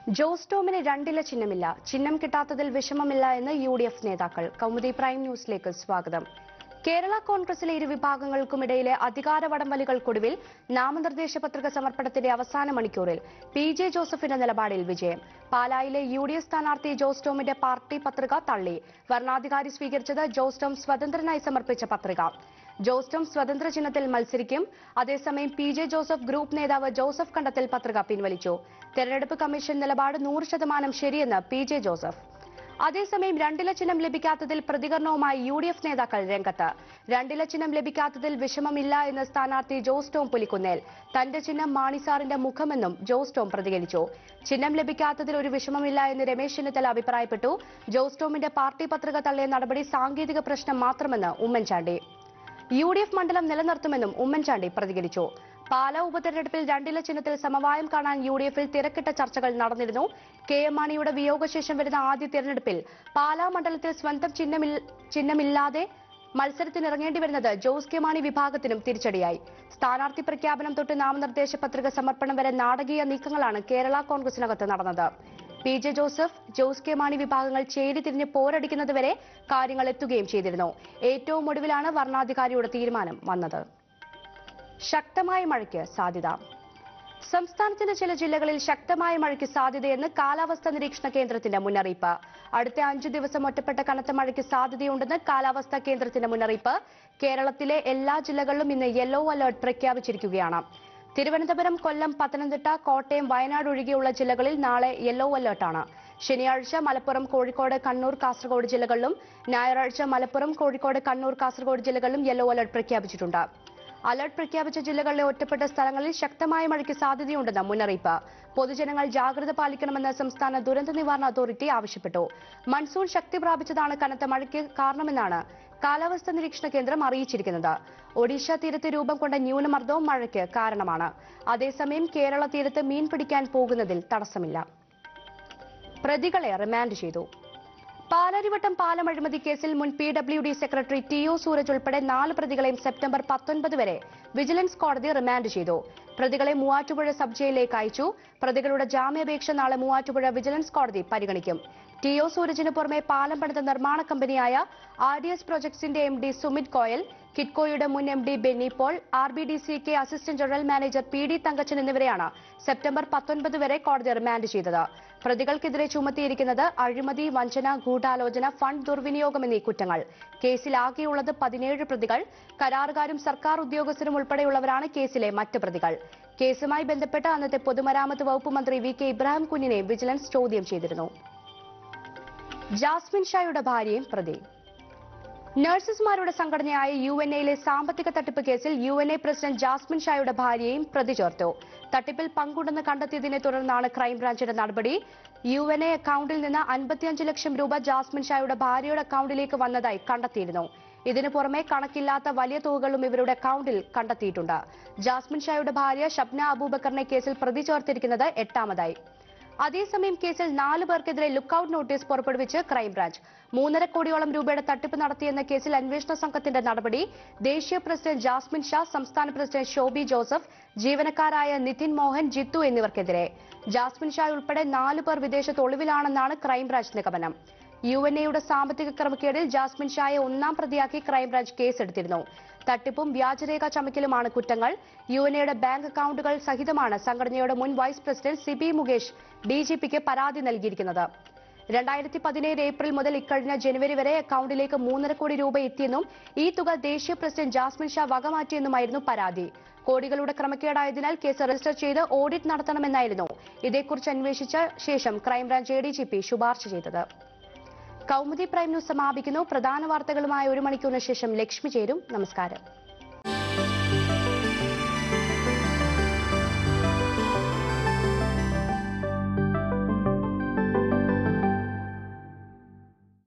ജോസ് ടോമിന് രണ്ടില ചിഹ്നമില്ല ചിഹ്നം കിട്ടാത്തതിൽ വിഷമമില്ല എന്ന് യു ഡി എഫ് നേതാക്കൾ കൗമുദി പ്രൈം ന്യൂസിലേക്ക് സ്വാഗതം കേരള കോൺഗ്രസിലെ ഇരു വിഭാഗങ്ങൾക്കുമിടയിലെ അധികാര വടംവലികൾക്കൊടുവിൽ നാമനിർദ്ദേശ പത്രിക സമർപ്പണത്തിന്റെ അവസാന മണിക്കൂറിൽ പി ജെ ജോസഫിന്റെ നിലപാടിൽ വിജയം പാലായിലെ യു ഡി എഫ് സ്ഥാനാർത്ഥി ജോസ് ടോമിന്റെ പാർട്ടി പത്രിക തള്ളി വരണാധികാരി സ്വീകരിച്ചത് ജോസ് ടോം സ്വതന്ത്രനായി സമർപ്പിച്ച പത്രിക ജോസ് ടോം സ്വതന്ത്ര ചിഹ്നത്തിൽ മത്സരിക്കും അതേസമയം പി ജെ ജോസഫ് ഗ്രൂപ്പ് നേതാവ് ജോസഫ് കണ്ടത്തിൽ പത്രിക പിൻവലിച്ചു തെരഞ്ഞെടുപ്പ് കമ്മീഷൻ നിലപാട് നൂറ് ശതമാനം ശരിയെന്ന് പി ജെ ജോസഫ് അതേസമയം രണ്ടില ചിഹ്നം ലഭിക്കാത്തതിൽ പ്രതികരണവുമായി യു ഡി എഫ് നേതാക്കൾ രംഗത്ത് രണ്ടില ചിഹ്നം ലഭിക്കാത്തതിൽ വിഷമമില്ല എന്ന് സ്ഥാനാർത്ഥി ജോസ് ടോം പുലിക്കുന്നേൽ തന്റെ ചിഹ്നം മാണിസാറിന്റെ മുഖമെന്നും ജോസ് ടോം പ്രതികരിച്ചു ചിഹ്നം ലഭിക്കാത്തതിൽ ഒരു വിഷമമില്ല എന്ന് രമേശ് ചെന്നിത്തല അഭിപ്രായപ്പെട്ടു ജോസ് ടോമിന്റെ പാർട്ടി പത്രിക തള്ളിയ നടപടി സാങ്കേതിക പ്രശ്നം മാത്രമെന്ന് ഉമ്മൻചാണ്ടി യു ഡി എഫ് മണ്ഡലം നിലനിർത്തുമെന്നും ഉമ്മൻചാണ്ടി പ്രതികരിച്ചു പാലാ ഉപതെരഞ്ഞെടുപ്പിൽ രണ്ടില ചിഹ്നത്തിൽ സമവായം കാണാൻ യു ഡി എഫിൽ തിരക്കിട്ട ചർച്ചകൾ നടന്നിരുന്നു കെ എം മാണിയുടെ വിയോഗശേഷം വരുന്ന ആദ്യ തെരഞ്ഞെടുപ്പിൽ പാലാ മണ്ഡലത്തിൽ സ്വന്തം ചിഹ്നമിൽ- ചിഹ്നമില്ലാതെ മത്സരത്തിനിറങ്ങേണ്ടി വരുന്നത് ജോസ് കെ മാണി വിഭാഗത്തിനും തിരിച്ചടിയായി സ്ഥാനാർത്ഥി പ്രഖ്യാപനം തൊട്ട് നാമനിർദ്ദേശ പത്രിക സമർപ്പണം വരെ നാടകീയ നീക്കങ്ങളാണ് കേരള കോൺഗ്രസിനകത്ത് നടന്നത് P J Joseph Jose K Mani വിഭാഗങ്ങൾ ചേരി തിരിഞ്ഞ് പോരടിക്കുന്നതുവരെ കാര്യങ്ങൾ എത്തുകയും ചെയ്തിരുന്നു ഏറ്റവും ഒടുവിലാണ് വർണ്ണാധികാരിയുടെ തീരുമാനം വന്നത് ശക്തമായ മഴയ്ക്ക് സാധ്യത സംസ്ഥാനത്തിന്റെ ചില ജില്ലകളിൽ ശക്തമായ മഴയ്ക്ക് സാധ്യതയെന്ന് കാലാവസ്ഥാ നിരീക്ഷണ കേന്ദ്രത്തിന്റെ മുന്നറിയിപ്പ് അടുത്ത അഞ്ചു ദിവസം ഒറ്റപ്പെട്ട കനത്ത മഴയ്ക്ക് സാധ്യതയുണ്ടെന്ന് കാലാവസ്ഥാ കേന്ദ്രത്തിന്റെ മുന്നറിയിപ്പ് കേരളത്തിലെ എല്ലാ ജില്ലകളിലും ഇന്ന് യെല്ലോ അലർട്ട് പ്രഖ്യാപിച്ചിരിക്കുകയാണ് തിരുവനന്തപുരം കൊല്ലം പത്തനംതിട്ട കോട്ടയം വയനാട് ഒഴികെയുള്ള ജില്ലകളിൽ നാളെ യെല്ലോ അലർട്ടാണ് ശനിയാഴ്ച മലപ്പുറം കോഴിക്കോട് കണ്ണൂർ കാസർഗോഡ് ജില്ലകളിലും ഞായറാഴ്ച മലപ്പുറം കോഴിക്കോട് കണ്ണൂർ കാസർഗോഡ് ജില്ലകളിലും യെല്ലോ അലർട്ട് പ്രഖ്യാപിച്ചിട്ടുണ്ട് അലർട്ട് പ്രഖ്യാപിച്ച ജില്ലകളിലെ ഒറ്റപ്പെട്ട സ്ഥലങ്ങളിൽ ശക്തമായ മഴയ്ക്ക് സാധ്യതയുണ്ടെന്ന് മുന്നറിയിപ്പ് പൊതുജനങ്ങൾ ജാഗ്രത പാലിക്കണമെന്ന് സംസ്ഥാന ദുരന്ത നിവാരണ അതോറിറ്റി ആവശ്യപ്പെട്ടു മൺസൂൺ ശക്തി പ്രാപിച്ചതാണ് കനത്ത മഴയ്ക്ക് കാരണമെന്നാണ് കാലാവസ്ഥാ നിരീക്ഷണ കേന്ദ്രം അറിയിച്ചിരിക്കുന്നത് ഒഡീഷ തീരത്ത് രൂപം കൊണ്ട ന്യൂനമർദ്ദവും മഴയ്ക്ക് കാരണമാണ് അതേസമയം കേരള തീരത്ത് മീൻ പിടിക്കാൻ പോകുന്നതിൽ തടസ്സമില്ല പ്രതികളെ റിമാൻഡ് ചെയ്തു പാലാരിവട്ടം പാലം അഴിമതി കേസിൽ മുൻ P W D secretary T O Suraj ഉൾപ്പെടെ നാല് പ്രതികളെയും സെപ്റ്റംബർ പത്തൊൻപത് വരെ വിജിലൻസ് കോടതി റിമാൻഡ് ചെയ്തു പ്രതികളെ മൂവാറ്റുപുഴ സബ് ജയിലിലേക്ക് അയച്ചു പ്രതികളുടെ ജാമ്യാപേക്ഷ നാളെ മൂവാറ്റുപുഴ വിജിലൻസ് കോടതി പരിഗണിക്കും ടി ഒ സൂരജിന് പുറമെ പാലം പണിത നിർമ്മാണ കമ്പനിയായ ആർ ഡി എസ് പ്രൊജക്ട്സിന്റെ എം ഡി സുമിത് കോയൽ കിറ്റ്കോയുടെ മുൻ M D Benny Paul R B D C K assistant general manager P D Thankachan എന്നിവരെയാണ് സെപ്റ്റംബർ പത്തൊൻപത് വരെ കോടതി റിമാൻഡ് ചെയ്തത് പ്രതികൾക്കെതിരെ ചുമത്തിയിരിക്കുന്നത് അഴിമതി വഞ്ചന ഗൂഢാലോചന ഫണ്ട് ദുർവിനിയോഗം എന്നീ കുറ്റങ്ങൾ കേസിൽ ആകെയുള്ളത് പതിനേഴ് പ്രതികൾ കരാറുകാരും സർക്കാർ ഉദ്യോഗസ്ഥരും ഉൾപ്പെടെയുള്ളവരാണ് കേസിലെ മറ്റ് പ്രതികൾ കേസുമായി ബന്ധപ്പെട്ട് അന്നത്തെ പൊതുമരാമത്ത് വകുപ്പ് മന്ത്രി വി കെ ഇബ്രാഹിം കുഞ്ഞിനെ വിജിലൻസ് ചോദ്യം ചെയ്തിരുന്നു ജാസ്മിൻ ഷായുടെ ഭാര്യയും പ്രതി നഴ്സസ്മാരുടെ സംഘടനയായ യു എൻ എയിലെ സാമ്പത്തിക തട്ടിപ്പ് കേസിൽ U N A president Jasmine ഷായുടെ ഭാര്യയെയും പ്രതി ചേർത്തു തട്ടിപ്പിൽ പങ്കുണ്ടെന്ന് കണ്ടെത്തിയതിനെ തുടർന്നാണ് ക്രൈംബ്രാഞ്ചിന്റെ നടപടി യു എൻ എ അക്കൌണ്ടിൽ നിന്ന് അൻപത്തിയഞ്ച് ലക്ഷം രൂപ ജാസ്മിൻ ഷായുടെ ഭാര്യയുടെ അക്കൌണ്ടിലേക്ക് വന്നതായി കണ്ടെത്തിയിരുന്നു ഇതിനു പുറമെ കണക്കില്ലാത്ത വലിയ തുകകളും ഇവരുടെ അക്കൌണ്ടിൽ കണ്ടെത്തിയിട്ടുണ്ട് ജാസ്മിൻ ഷായുടെ ഭാര്യ ഷബ്ന അബൂബക്കറിനെ കേസിൽ പ്രതി ചേർത്തിരിക്കുന്നത് എട്ടാമതായി അതേസമയം കേസിൽ നാല് പേർക്കെതിരെ ലുക്കൌട്ട് നോട്ടീസ് പുറപ്പെടുവിച്ച് ക്രൈംബ്രാഞ്ച് മൂന്നര കോടിയോളം രൂപയുടെ തട്ടിപ്പ് നടത്തിയെന്ന കേസിൽ അന്വേഷണ സംഘത്തിന്റെ നടപടി ദേശീയ പ്രസിഡന്റ് ജാസ്മിൻ ഷാ സംസ്ഥാന പ്രസിഡന്റ് ഷോബി ജോസഫ് ജീവനക്കാരായ നിതിൻ മോഹൻ ജിത്തു എന്നിവർക്കെതിരെ ജാസ്മിൻ ഷാ ഉൾപ്പെടെ നാല് പേർ വിദേശത്ത് ഒളിവിലാണെന്നാണ് ക്രൈംബ്രാഞ്ച് നിഗമനം യു എൻ എയുടെ സാമ്പത്തിക ക്രമക്കേടിൽ ജാസ്മിൻ ഷായെ ഒന്നാം പ്രതിയാക്കി ക്രൈംബ്രാഞ്ച് കേസെടുത്തിരുന്നു തട്ടിപ്പും വ്യാജരേഖ ചമക്കലുമാണ് കുറ്റങ്ങൾ യു എൻ എയുടെ ബാങ്ക് അക്കൌണ്ടുകൾ സഹിതമാണ് സംഘടനയുടെ മുൻ vice president Siby Mukesh D G പിക്ക് പരാതി നൽകിയിരിക്കുന്നത് രണ്ടായിരത്തി പതിനേഴ് ഏപ്രിൽ മുതൽ ഇക്കഴിഞ്ഞ ജനുവരി വരെ അക്കൌണ്ടിലേക്ക് മൂന്നര കോടി രൂപ എത്തിയെന്നും ഈ തുക ദേശീയ പ്രസിഡന്റ് ജാസ്മിൻ ഷാ വകമാറ്റിയെന്നുമായിരുന്നു പരാതി കോടികളുടെ ക്രമക്കേടായതിനാൽ കേസ് രജിസ്റ്റർ ചെയ്ത് ഓഡിറ്റ് നടത്തണമെന്നായിരുന്നു ഇതേക്കുറിച്ച് അന്വേഷിച്ച ശേഷം crime branch A D G P ശുപാർശ ചെയ്തത് കൗമുദി പ്രൈം ന്യൂസ് സമാപിക്കുന്നു പ്രധാന വാർത്തകളുമായി ഒരു മണിക്കൂറിന് ശേഷം ലക്ഷ്മി ചേരും നമസ്കാരം